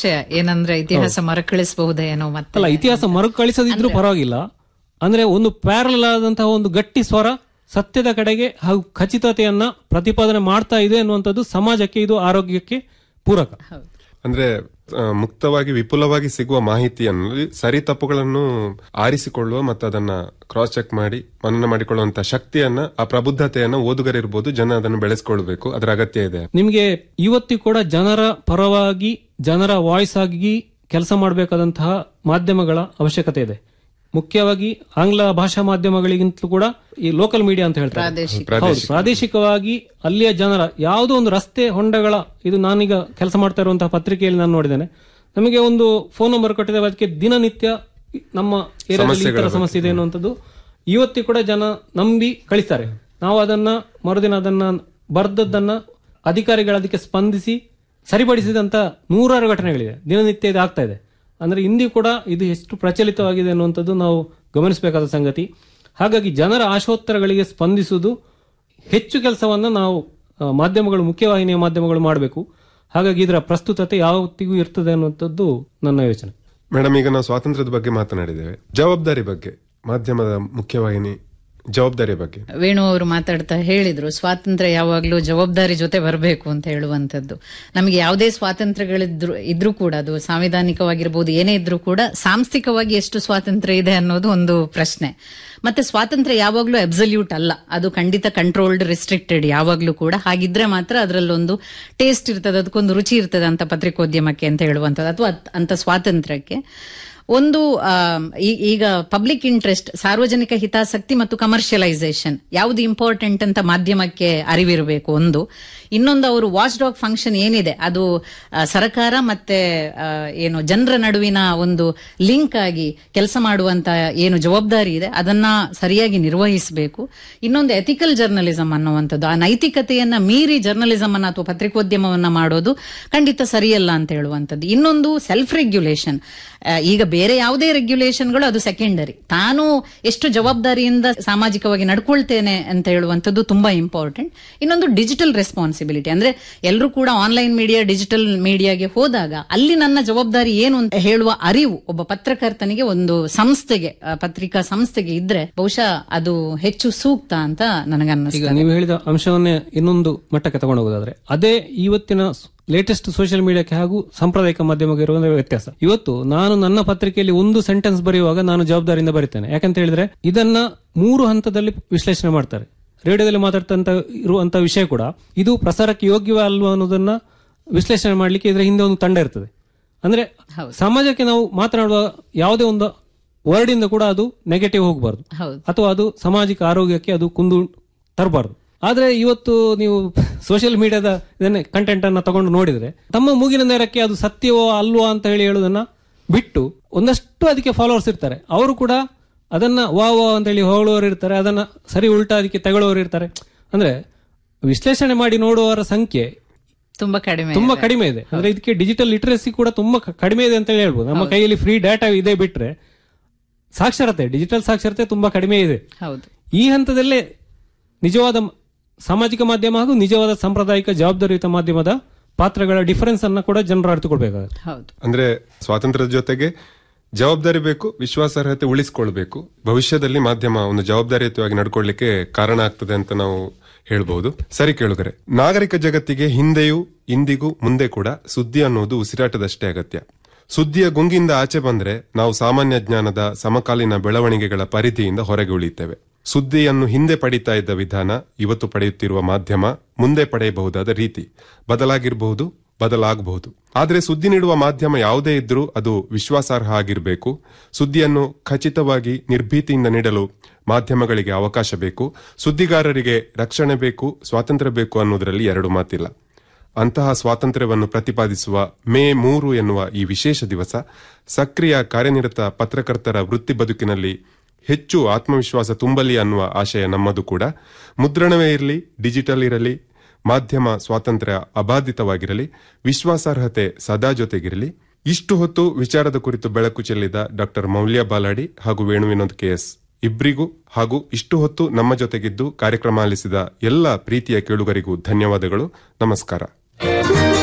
ಸಂಶಯ ಏನಂದ್ರೆ ಇತಿಹಾಸ ಮರುಕಳಿಸಬಹುದೇ ಏನೋ ಮತ್ತೆ ಅಲ್ಲ ಇತಿಹಾಸ ಮರುಕಳಿಸದಿದ್ರೂ ಪರವಾಗಿಲ್ಲ ಅಂದ್ರೆ ಒಂದು ಪ್ಯಾರಲ್ ಆದಂತಹ ಒಂದು ಗಟ್ಟಿ ಸ್ವರ ಸತ್ಯದ ಕಡೆಗೆ ಹಾಗೂ ಖಚಿತತೆಯನ್ನ ಪ್ರತಿಪಾದನೆ ಮಾಡ್ತಾ ಇದೆ ಅನ್ನುವಂಥದ್ದು ಸಮಾಜಕ್ಕೆ ಇದು ಆರೋಗ್ಯಕ್ಕೆ ಪೂರಕ ಅಂದ್ರೆ ಆ, ಮುಕ್ತವಾಗಿ ವಿಪುಲವಾಗಿ ಸಿಗುವ ಮಾಹಿತಿಯನ್ನು ಸರಿ ತಪ್ಪುಗಳನ್ನು ಆರಿಸಿಕೊಳ್ಳುವ ಮತ್ತು ಅದನ್ನ ಕ್ರಾಸ್ ಚೆಕ್ ಮಾಡಿ ಮನನ ಮಾಡಿಕೊಳ್ಳುವಂತ ಶಕ್ತಿಯನ್ನ ಆ ಪ್ರಬುದ್ಧತೆಯನ್ನ ಓದುಗರಿರ್ಬೋದು ಜನ ಅದನ್ನು ಬೆಳೆಸ್ಕೊಳ್ಬೇಕು ಅದರ ಅಗತ್ಯ ಇದೆ ನಿಮಗೆ ಇವತ್ತಿಗೂ ಕೂಡ ಜನರ ಪರವಾಗಿ ಜನರ ವಾಯ್ಸ್ ಆಗಿ ಕೆಲಸ ಮಾಡಬೇಕಾದಂತಹ ಮಾಧ್ಯಮಗಳ ಅವಶ್ಯಕತೆ ಇದೆ ಮುಖ್ಯವಾಗಿ ಆಂಗ್ಲ ಭಾಷಾ ಮಾಧ್ಯಮಗಳಿಗಿಂತಲೂ ಕೂಡ ಈ ಲೋಕಲ್ ಮೀಡಿಯಾ ಅಂತ ಹೇಳ್ತಾರೆ ಪ್ರಾದೇಶಿಕ. ಹೌದು ಪ್ರಾದೇಶಿಕವಾಗಿ ಅಲ್ಲಿಯ ಜನರ ಯಾವುದೋ ಒಂದು ರಸ್ತೆ ಹೊಂಡಗಳ ಇದು ನಾನೀಗ ಕೆಲಸ ಮಾಡ್ತಾ ಇರುವಂತಹ ಪತ್ರಿಕೆಯಲ್ಲಿ ನಾನು ನೋಡಿದ್ದೇನೆ ನಮಗೆ ಒಂದು ಫೋನ್ ನಂಬರ್ ಕೊಟ್ಟಿದ್ದೇವೆ ಅದಕ್ಕೆ ದಿನನಿತ್ಯ ನಮ್ಮ ಏರಿಯಾದಲ್ಲಿ ಈ ತರ ಸಮಸ್ಯೆ ಇದೆ ಅನ್ನುವಂಥದ್ದು ಇವತ್ತಿಗೂ ಕೂಡ ಜನ ನಂಬಿ ಕಳಿಸ್ತಾರೆ ನಾವು ಅದನ್ನ ಮರುದಿನ ಅದನ್ನ ಬರ್ದದ್ದನ್ನ ಅಧಿಕಾರಿಗಳು ಅದಕ್ಕೆ ಸ್ಪಂದಿಸಿ ಸರಿಪಡಿಸಿದಂತ ನೂರಾರು ಘಟನೆಗಳಿದೆ ದಿನನಿತ್ಯ ಇದು ಆಗ್ತಾ ಇದೆ ಅಂದ್ರೆ ಇಂದಿ ಕೂಡ ಇದು ಎಷ್ಟು ಪ್ರಚಲಿತವಾಗಿದೆ ಅನ್ನುವಂಥದ್ದು ನಾವು ಗಮನಿಸಬೇಕಾದ ಸಂಗತಿ ಹಾಗಾಗಿ ಜನರ ಆಶೋತ್ತರಗಳಿಗೆ ಸ್ಪಂದಿಸುವುದು ಹೆಚ್ಚು ಕೆಲಸವನ್ನ ನಾವು ಆ, ಮಾಧ್ಯಮಗಳು ಮುಖ್ಯವಾಹಿನಿಯ ಮಾಧ್ಯಮಗಳು ಮಾಡಬೇಕು ಹಾಗಾಗಿ ಇದರ ಪ್ರಸ್ತುತತೆ ಯಾವತ್ತಿಗೂ ಇರ್ತದೆ ಅನ್ನುವಂಥದ್ದು ನನ್ನ ಯೋಚನೆ ಮೇಡಮ್ ಈಗ ನಾವು ಸ್ವಾತಂತ್ರ್ಯದ ಬಗ್ಗೆ ಮಾತನಾಡಿದ್ದೇವೆ ಜವಾಬ್ದಾರಿ ಬಗ್ಗೆ ಮಾಧ್ಯಮದ ಮುಖ್ಯವಾಹಿನಿ ಜವಾಬ್ದಾರಿ ಬಗ್ಗೆ ವೇಣು ಅವರು ಮಾತಾಡ್ತಾ ಹೇಳಿದ್ರು ಸ್ವಾತಂತ್ರ್ಯ ಯಾವಾಗ್ಲೂ ಜವಾಬ್ದಾರಿ ಜೊತೆ ಬರಬೇಕು ಅಂತ ಹೇಳುವಂತದ್ದು ನಮಗೆ ಯಾವುದೇ ಸ್ವಾತಂತ್ರ್ಯಗಳಿದ್ರು ಇದ್ರೂ ಕೂಡ ಅದು ಸಾಂವಿಧಾನಿಕವಾಗಿರ್ಬೋದು ಏನೇ ಇದ್ರೂ ಕೂಡ ಸಾಂಸ್ಥಿಕವಾಗಿ ಎಷ್ಟು ಸ್ವಾತಂತ್ರ್ಯ ಇದೆ ಅನ್ನೋದು ಒಂದು ಪ್ರಶ್ನೆ ಮತ್ತೆ ಸ್ವಾತಂತ್ರ್ಯ ಯಾವಾಗ್ಲೂ ಅಬ್ಸಲ್ಯೂಟ್ ಅಲ್ಲ ಅದು ಖಂಡಿತ ಕಂಟ್ರೋಲ್ಡ್ ರಿಸ್ಟ್ರಿಕ್ಟೆಡ್ ಯಾವಾಗ್ಲೂ ಕೂಡ ಹಾಗಿದ್ರೆ ಮಾತ್ರ ಅದರಲ್ಲೊಂದು ಟೇಸ್ಟ್ ಇರ್ತದೆ ಅದಕ್ಕೊಂದು ರುಚಿ ಇರ್ತದೆ ಅಂತ ಪತ್ರಿಕೋದ್ಯಮಕ್ಕೆ ಅಂತ ಹೇಳುವಂಥದ್ದು ಅಥವಾ ಅತ್- ಅಂತ ಸ್ವಾತಂತ್ರ್ಯಕ್ಕೆ ಒಂದು ಆ, ಈ- ಈಗ ಪಬ್ಲಿಕ್ ಇಂಟ್ರೆಸ್ಟ್ ಸಾರ್ವಜನಿಕ ಹಿತಾಸಕ್ತಿ ಮತ್ತು ಕಮರ್ಷಿಯಲೈಸೇಷನ್ ಯಾವುದು ಇಂಪಾರ್ಟೆಂಟ್ ಅಂತ ಮಾಧ್ಯಮಕ್ಕೆ ಅರಿವಿರಬೇಕು ಒಂದು ಇನ್ನೊಂದು ಅವರು ವಾಚ್ ಡಾಗ್ ಫಂಕ್ಷನ್ ಏನಿದೆ ಅದು ಆ, ಸರ್ಕಾರ ಮತ್ತೆ ಆ, ಏನು ಜನರ ನಡುವಿನ ಒಂದು ಲಿಂಕ್ ಆಗಿ ಕೆಲಸ ಮಾಡುವಂತ ಏನು ಜವಾಬ್ದಾರಿ ಇದೆ ಅದನ್ನ ಸರಿಯಾಗಿ ನಿರ್ವಹಿಸಬೇಕು ಇನ್ನೊಂದು ಎಥಿಕಲ್ ಜರ್ನಲಿಸಂ ಅನ್ನುವಂಥದ್ದು ಆ ನೈತಿಕತೆಯನ್ನ ಮೀರಿ ಜರ್ನಲಿಸಂ ಅನ್ನ ಅಥವಾ ಪತ್ರಿಕೋದ್ಯಮವನ್ನ ಮಾಡೋದು ಖಂಡಿತ ಸರಿಯಲ್ಲ ಅಂತ ಹೇಳುವಂಥದ್ದು ಇನ್ನೊಂದು ಸೆಲ್ಫ್ ರೆಗ್ಯುಲೇಷನ್ ಈಗ ಬೇರೆ ಯಾವುದೇ ರೆಗ್ಯುಲೇಷನ್ಗಳು ಅದು ಸೆಕೆಂಡರಿ ತಾನು ಎಷ್ಟು ಜವಾಬ್ದಾರಿಯಿಂದ ಸಾಮಾಜಿಕವಾಗಿ ನಡ್ಕೊಳ್ತೇನೆ ಅಂತ ಹೇಳುವಂಥದ್ದು ತುಂಬಾ ಇಂಪಾರ್ಟೆಂಟ್ ಇನ್ನೊಂದು ಡಿಜಿಟಲ್ ರೆಸ್ಪಾನ್ಸಿಬಿಲಿಟಿ ಅಂದ್ರೆ ಎಲ್ಲರೂ ಕೂಡ ಆನ್ಲೈನ್ ಮೀಡಿಯಾ ಡಿಜಿಟಲ್ ಮೀಡಿಯಾಗೆ ಹೋದಾಗ ಅಲ್ಲಿ ನನ್ನ ಜವಾಬ್ದಾರಿ ಏನು ಅಂತ ಹೇಳುವ ಅರಿವು ಒಬ್ಬ ಪತ್ರಕರ್ತನಿಗೆ ಒಂದು ಸಂಸ್ಥೆಗೆ ಆ, ಪತ್ರಿಕಾ ಸಂಸ್ಥೆಗೆ ಇದ್ರೆ ಬಹುಶಃ ಅದು ಹೆಚ್ಚು ಸೂಕ್ತ ಅಂತ ಈಗ ನನಗನ್ನಿಸ್ತದೆ ನೀವು ಹೇಳಿದ ಅಂಶವನ್ನೇ ಇನ್ನೊಂದು ಮಟ್ಟಕ್ಕೆ ತಗೊಂಡು ಹೋಗೋದಾದ್ರೆ ಅದೇ ಇವತ್ತಿನ ಲೇಟೆಸ್ಟ್ ಸೋಷಿಯಲ್ ಮೀಡಿಯಾಕ್ಕೆ ಹಾಗೂ ಸಾಂಪ್ರದಾಯಿಕ ಮಾಧ್ಯಮಕ್ಕೆ ಇರುವ ಒಂದು ವ್ಯತ್ಯಾಸ ಇವತ್ತು ನಾನು ನನ್ನ ಪತ್ರಿಕೆಯಲ್ಲಿ ಒಂದು ಸೆಂಟೆನ್ಸ್ ಬರೆಯುವಾಗ ನಾನು ಜವಾಬ್ದಾರಿಯಿಂದ ಬರೀತೇನೆ ಯಾಕಂತ ಹೇಳಿದ್ರೆ ಇದನ್ನ ಮೂರು ಹಂತದಲ್ಲಿ ವಿಶ್ಲೇಷಣೆ ಮಾಡ್ತಾರೆ ರೇಡಿಯೋದಲ್ಲಿ ಮಾತಾಡ್ತಂತ ಇರುವಂತಹ ವಿಷಯ ಕೂಡ ಇದು ಪ್ರಸಾರಕ್ಕೆ ಯೋಗ್ಯವೇ ಅಲ್ವಾ ಅನ್ನೋದನ್ನ ವಿಶ್ಲೇಷಣೆ ಮಾಡ್ಲಿಕ್ಕೆ ಇದರ ಹಿಂದೆ ಒಂದು ತಂಡ ಇರ್ತದೆ ಅಂದ್ರೆ ಸಮಾಜಕ್ಕೆ ನಾವು ಮಾತನಾಡುವ ಯಾವುದೇ ಒಂದು ವರ್ಡ್ ಇಂದ ಕೂಡ ಅದು ನೆಗೆಟಿವ್ ಹೋಗಬಾರ್ದು ಹೌದು ಅಥವಾ ಅದು ಸಾಮಾಜಿಕ ಆರೋಗ್ಯಕ್ಕೆ ಅದು ಕುಂದು ತರಬಾರ್ದು ಆದ್ರೆ ಇವತ್ತು ನೀವು ಸೋಷಿಯಲ್ ಮೀಡಿಯಾದ ಇದನ್ನೇ ಕಂಟೆಂಟ್ ಅನ್ನ ತಗೊಂಡು ನೋಡಿದ್ರೆ ತಮ್ಮ ಮೂಗಿನ ನೇರಕ್ಕೆ ಅದು ಸತ್ಯವೋ ಅಲ್ವೋ ಅಂತ ಹೇಳಿ ಹೇಳುದನ್ನ ಬಿಟ್ಟು ಒಂದಷ್ಟು ಅದಕ್ಕೆ ಫಾಲೋವರ್ಸ್ ಇರ್ತಾರೆ ಅವರು ಕೂಡ ಅದನ್ನ ವಾ ವಾ ಅಂತ ಹೇಳಿ ಹೊಗಳೋರು ಇರ್ತಾರೆ ಅದನ್ನ ಸರಿ ಉಲ್ಟಾ ಅದಕ್ಕೆ ತಗೊಳ್ಳೋರು ಇರ್ತಾರೆ ಅಂದ್ರೆ ವಿಶ್ಲೇಷಣೆ ಮಾಡಿ ನೋಡುವವರ ಸಂಖ್ಯೆ ತುಂಬಾ ಕಡಿಮೆ ತುಂಬಾ ಕಡಿಮೆ ಇದೆ ಅಂದ್ರೆ ಇದಕ್ಕೆ ಡಿಜಿಟಲ್ ಲಿಟರಸಿ ಕೂಡ ತುಂಬಾ ಕ- ಕಡಿಮೆ ಇದೆ ಅಂತ ಹೇಳಿ ಹೇಳ್ಬೋದು ನಮ್ಮ ಕೈಯಲ್ಲಿ ಫ್ರೀ ಡಾಟಾ ಇದೆ ಬಿಟ್ರೆ ಸಾಕ್ಷರತೆ ಡಿಜಿಟಲ್ ಸಾಕ್ಷರತೆ ತುಂಬಾ ಕಡಿಮೆ ಇದೆ ಹೌದು ಈ ಹಂತದಲ್ಲೇ ನಿಜವಾದ ಮ- ಸಾಮಾಜಿಕ ಮಾಧ್ಯಮ ಹಾಗೂ ನಿಜವಾದ ಸಾಂಪ್ರದಾಯಿಕ ಜವಾಬ್ದಾರಿಯುತ ಮಾಧ್ಯಮದ ಪಾತ್ರಗಳ ಡಿಫರೆನ್ಸ್ ಅನ್ನ ಕೂಡ ಜನರು ಅರಿತುಕೊಳ್ಬೇಕಾಗುತ್ತೆ ಹೌದು ಅಂದ್ರೆ ಸ್ವಾತಂತ್ರ್ಯದ ಜೊತೆಗೆ ಜವಾಬ್ದಾರಿ ಬೇಕು ವಿಶ್ವಾಸಾರ್ಹತೆ ಉಳಿಸಿಕೊಳ್ಬೇಕು ಭವಿಷ್ಯದಲ್ಲಿ ಮಾಧ್ಯಮ ಒಂದು ಜವಾಬ್ದಾರಿಯುತವಾಗಿ ನಡ್ಕೊಳ್ಳಿಕ್ಕೆ ಕಾರಣ ಆಗ್ತದೆ ಅಂತ ನಾವು ಹೇಳ್ಬಹುದು ಸರಿ ಕೇಳುಗರೆ ನಾಗರಿಕ ಜಗತ್ತಿಗೆ ಹಿಂದೆಯೂ ಇಂದಿಗೂ ಮುಂದೆ ಕೂಡ ಸುದ್ದಿ ಅನ್ನೋದು ಉಸಿರಾಟದಷ್ಟೇ ಅಗತ್ಯ ಸುದ್ದಿಯ ಗುಂಗಿಂದ ಆಚೆ ಬಂದ್ರೆ ನಾವು ಸಾಮಾನ್ಯ ಜ್ಞಾನದ ಸಮಕಾಲೀನ ಬೆಳವಣಿಗೆಗಳ ಪರಿಧಿಯಿಂದ ಹೊರಗೆ ಉಳಿಯುತ್ತೇವೆ ಸುದ್ದಿಯನ್ನು ಹಿಂದೆ ಪಡೀತಾ ಇದ್ದ ವಿಧಾನ ಇವತ್ತು ಪಡೆಯುತ್ತಿರುವ ಮಾಧ್ಯಮ ಮುಂದೆ ಪಡೆಯಬಹುದಾದ ರೀತಿ ಬದಲಾಗಿರಬಹುದು ಬದಲಾಗಬಹುದು ಆದರೆ ಸುದ್ದಿ ನೀಡುವ ಮಾಧ್ಯಮ ಯಾವುದೇ ಇದ್ರೂ ಅದು ವಿಶ್ವಾಸಾರ್ಹ ಆಗಿರಬೇಕು ಸುದ್ದಿಯನ್ನು ಖಚಿತವಾಗಿ ನಿರ್ಭೀತಿಯಿಂದ ನೀಡಲು ಮಾಧ್ಯಮಗಳಿಗೆ ಅವಕಾಶ ಬೇಕು ಸುದ್ದಿಗಾರರಿಗೆ ರಕ್ಷಣೆ ಬೇಕು ಸ್ವಾತಂತ್ರ್ಯ ಬೇಕು ಅನ್ನೋದರಲ್ಲಿ ಎರಡು ಮಾತಿಲ್ಲ ಅಂತಹ ಸ್ವಾತಂತ್ರ್ಯವನ್ನು ಪ್ರತಿಪಾದಿಸುವ ಮೇ ಮೂರು ಎನ್ನುವ ಈ ವಿಶೇಷ ದಿವಸ ಸಕ್ರಿಯ ಕಾರ್ಯನಿರತ ಪತ್ರಕರ್ತರ ವೃತ್ತಿ ಬದುಕಿನಲ್ಲಿ ಹೆಚ್ಚು ಆತ್ಮವಿಶ್ವಾಸ ತುಂಬಲಿ ಅನ್ನುವ ಆಶಯ ನಮ್ಮದು ಕೂಡ ಮುದ್ರಣವೇ ಇರಲಿ ಡಿಜಿಟಲ್ ಇರಲಿ ಮಾಧ್ಯಮ ಸ್ವಾತಂತ್ರ್ಯ ಅಬಾಧಿತವಾಗಿರಲಿ ವಿಶ್ವಾಸಾರ್ಹತೆ ಸದಾ ಜೊತೆಗಿರಲಿ ಇಷ್ಟು ಹೊತ್ತು ವಿಚಾರದ ಕುರಿತು ಬೆಳಕು ಚೆಲ್ಲಿದ ಡಾಕ್ಟರ್ ಮೌಲ್ಯ ಬಾಲಾಡಿ ಹಾಗೂ ವೇಣು ವಿನೋದ್ ಕೆಎಸ್ ಇಬ್ಬರಿಗೂ ಹಾಗೂ ಇಷ್ಟು ಹೊತ್ತು ನಮ್ಮ ಜೊತೆಗಿದ್ದು ಕಾರ್ಯಕ್ರಮ ಆಲಿಸಿದ ಎಲ್ಲ ಪ್ರೀತಿಯ ಕೇಳುಗರಿಗೂ ಧನ್ಯವಾದಗಳು ನಮಸ್ಕಾರ